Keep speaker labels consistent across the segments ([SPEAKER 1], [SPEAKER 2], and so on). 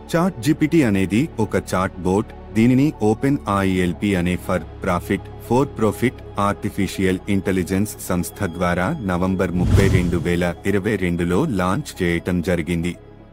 [SPEAKER 1] chat GPT అనేది ఒక chatbot దీనిని ఓపెన్ ఐఎల్పి అనే for profit for profit artificial intelligence సంస్థ ద్వారా నవంబర్ ముప్పై రెండు వేల ఇరవై రెండులో లాంచ్ చేయటం జరిగింది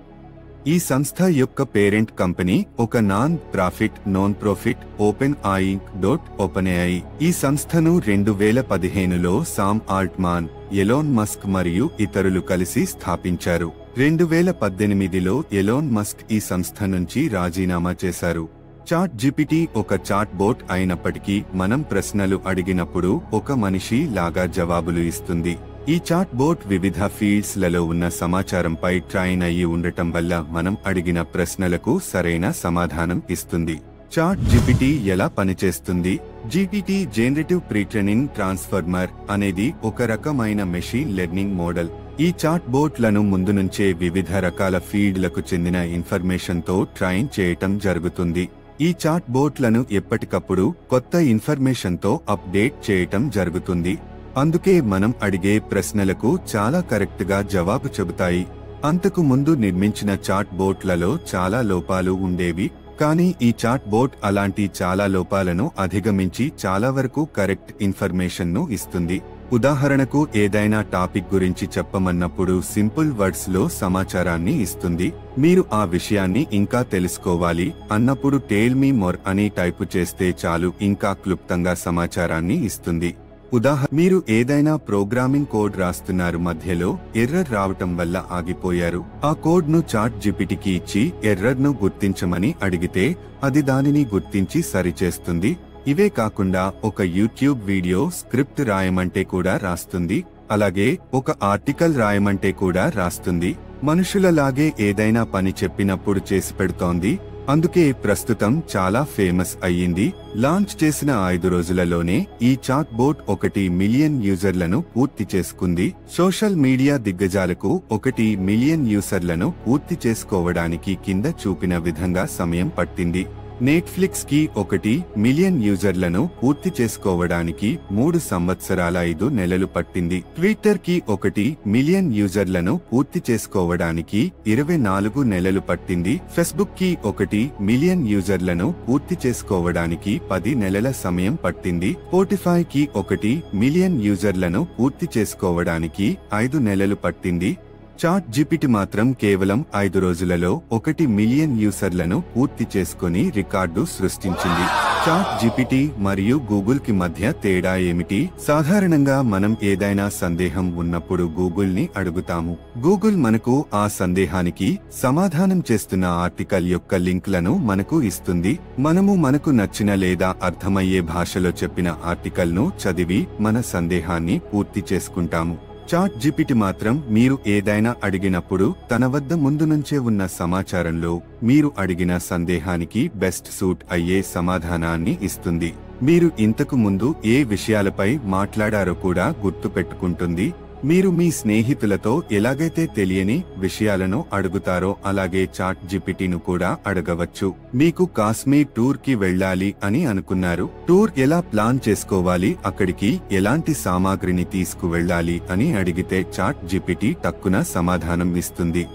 [SPEAKER 1] ఈ సంస్థ యొక్క పేరెంట్ కంపెనీ ఒక non profit non profit open I dot open ఈ సంస్థను రెండు వేల పదిహేనులో సామ్ ఆల్ట్మాన్ ఎలోన్ మస్క్ మరియు ఇతరులు కలిసి స్థాపించారు రెండు వేల పద్దెనిమిదిలో ఎలోన్ మస్క్ ఈ సంస్థ నుంచి రాజీనామా చేశారు చాట్ జిపిటి ఒక చాట్ బోట్ అయినప్పటికీ మనం ప్రశ్నలు అడిగినప్పుడు ఒక మనిషి లాగా జవాబులు ఇస్తుంది ఈ చాట్ బోట్ వివిధ ఫీల్డ్స్ లలో ఉన్న సమాచారంపై ట్రైన్ అయ్యి ఉండటం వల్ల మనం అడిగిన ప్రశ్నలకు సరైన సమాధానం ఇస్తుంది చాట్ జిపిటి ఎలా పనిచేస్తుంది జిపిటి జనరేటివ్ ప్రీట్రైనింగ్ ట్రాన్స్ఫార్మర్ అనేది ఒక రకమైన మెషిన్ లెర్నింగ్ మోడల్ ఈ చాట్ బోట్లను ముందు నుంచే వివిధ రకాల ఫీల్డ్లకు చెందిన ఇన్ఫర్మేషన్ తో ట్రైన్ చేయటం జరుగుతుంది ఈ చాట్ బోట్లను ఎప్పటికప్పుడు కొత్త ఇన్ఫర్మేషన్ తో అప్డేట్ చేయటం జరుగుతుంది అందుకే మనం అడిగే ప్రశ్నలకు చాలా కరెక్ట్ గా జవాబు చెబుతాయి అంతకు ముందు నిర్మించిన చాట్ బోట్లలో చాలా లోపాలు ఉండేవి కానీ ఈ చాట్ బోట్ అలాంటి చాలా లోపాలను అధిగమించి చాలా వరకు కరెక్ట్ ఇన్ఫర్మేషన్ ను ఇస్తుంది ఉదాహరణకు ఏదైనా టాపిక్ గురించి చెప్పమన్నప్పుడు సింపుల్ వర్డ్స్ లో సమాచారాన్ని ఇస్తుంది మీరు ఆ విషయాన్ని ఇంకా తెలుసుకోవాలి అన్నప్పుడు టేల్ మీ మొర్ అని టైపు చేస్తే చాలు ఇంకా క్లుప్తంగా సమాచారాన్ని ఇస్తుంది ఉదాహరణ మీరు ఏదైనా ప్రోగ్రామింగ్ కోడ్ రాస్తున్నారు మధ్యలో ఎర్రర్ రావటం వల్ల ఆగిపోయారు ఆ కోడ్ ను చాట్ జిపిటికి ఇచ్చి ఎర్రర్ ను గుర్తించమని అడిగితే అది దానిని గుర్తించి సరిచేస్తుంది ఇవే కాకుండా ఒక యూట్యూబ్ వీడియో స్క్రిప్ట్ రాయమంటే కూడా రాస్తుంది అలాగే ఒక ఆర్టికల్ రాయమంటే కూడా రాస్తుంది మనుషులలాగే ఏదైనా పని చెప్పినప్పుడు చేసి పెడుతోంది అందుకే ప్రస్తుతం చాలా ఫేమస్ అయ్యింది లాంచ్ చేసిన ఐదు రోజులలోనే ఈ చాట్ బోట్ ఒకటి మిలియన్ యూజర్లను పూర్తి చేసుకుంది సోషల్ మీడియా దిగ్గజాలకు ఒకటి మిలియన్ యూజర్లను పూర్తి చేసుకోవడానికి కింద చూపిన విధంగా సమయం పట్టింది నెట్ఫ్లిక్స్ కి ఒకటి మిలియన్ యూజర్లను పూర్తి చేసుకోవడానికి మూడు సంవత్సరాల ఐదు నెలలు పట్టింది ట్విట్టర్ కి ఒకటి మిలియన్ యూజర్లను పూర్తి చేసుకోవడానికి ఇరవై నాలుగు నెలలు పట్టింది ఫేస్బుక్ కి ఒకటి మిలియన్ యూజర్లను పూర్తి చేసుకోవడానికి పది నెలల సమయం పట్టింది స్పోటిఫై కి ఒకటి మిలియన్ యూజర్లను పూర్తి చేసుకోవడానికి ఐదు నెలలు పట్టింది చాట్ జిపిటి మాత్రం కేవలం ఐదు రోజులలో ఒకటి మిలియన్ యూజర్లను పూర్తి చేసుకుని రికార్డు సృష్టించింది చాట్ జిపిటి మరియు గూగుల్ కి మధ్య తేడా ఏమిటి సాధారణంగా మనం ఏదైనా సందేహం ఉన్నప్పుడు గూగుల్ ని అడుగుతాము గూగుల్ మనకు ఆ సందేహానికి సమాధానం చేస్తున్న ఆర్టికల్ యొక్క లింక్లను మనకు ఇస్తుంది మనము మనకు నచ్చిన లేదా అర్థమయ్యే భాషలో చెప్పిన ఆర్టికల్ ను చదివి మన సందేహాన్ని పూర్తి చేసుకుంటాము చాట్ జిపిటి మాత్రం మీరు ఏదైనా అడిగినప్పుడు తన వద్ద ముందు నుంచే ఉన్న సమాచారంలో మీరు అడిగిన సందేహానికి బెస్ట్ సూట్ అయ్యే సమాధానాన్ని ఇస్తుంది మీరు ఇంతకు ముందు ఏ విషయాలపై మాట్లాడారో కూడా గుర్తుపెట్టుకుంటుంది మీరు మీ స్నేహితులతో ఎలాగైతే తెలియని విషయాలను అడుగుతారో అలాగే చాట్ జిపిటిను కూడా అడగవచ్చు మీకు కాశ్మీర్ టూర్ కి వెళ్ళాలి అని అనుకున్నారు టూర్ ఎలా ప్లాన్ చేసుకోవాలి అక్కడికి ఎలాంటి సామాగ్రిని తీసుకువెళ్ళాలి అని అడిగితే చాట్ జిపిటి తక్కున సమాధానం ఇస్తుంది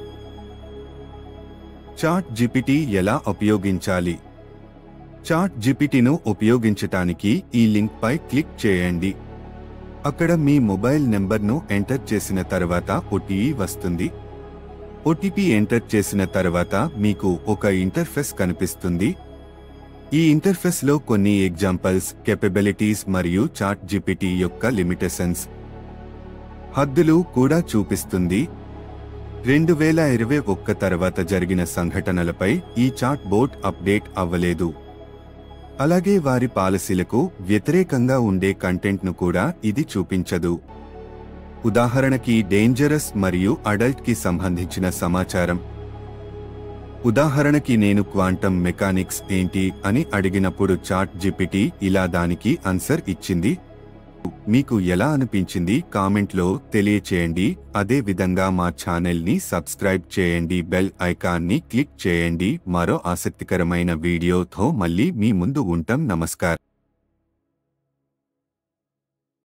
[SPEAKER 1] చాట్ జిపిటి ఎలా ఉపయోగించాలి చాట్ జిపిటిను ఉపయోగించటానికి ఈ లింక్ పై క్లిక్ చేయండి అక్కడ మీ మొబైల్ నెంబర్ను ఎంటర్ చేసిన తర్వాత ఓటీపీ వస్తుంది ఓటీపీ ఎంటర్ చేసిన తర్వాత మీకు ఒక ఇంటర్ఫేస్ కనిపిస్తుంది ఈ ఇంటర్ఫేస్ లో కొన్ని ఎగ్జాంపుల్స్ కెపబిలిటీస్ మరియు చాట్ జిపిటి యొక్క లిమిటేషన్స్ హద్దులు కూడా చూపిస్తుంది రెండు వేల ఇరవై ఒక్క తర్వాత జరిగిన సంఘటనలపై ఈ చాట్ బోట్ అప్డేట్ అవ్వలేదు అలాగే వారి పాలసీలకు వ్యతిరేకంగా ఉండే కంటెంట్ను కూడా ఇది చూపించదు ఉదాహరణకి డేంజరస్ మరియు అడల్ట్ కి సంబంధించిన సమాచారం ఉదాహరణకి నేను క్వాంటం మెకానిక్స్ ఏంటి అని అడిగినప్పుడు చాట్ జిపిటి ఇలా దానికి ఆన్సర్ ఇచ్చింది మీకు ఎలా అనిపించింది కామెంట్లో తెలియచేయండి అదే విధంగా మా ఛానల్ ని సబ్స్క్రైబ్ చేయండి బెల్ ఐకాన్ ని క్లిక్ చేయండి మరో ఆసక్తికరమైన వీడియోతో మళ్ళీ మీ ముందు ఉంటాం నమస్కారం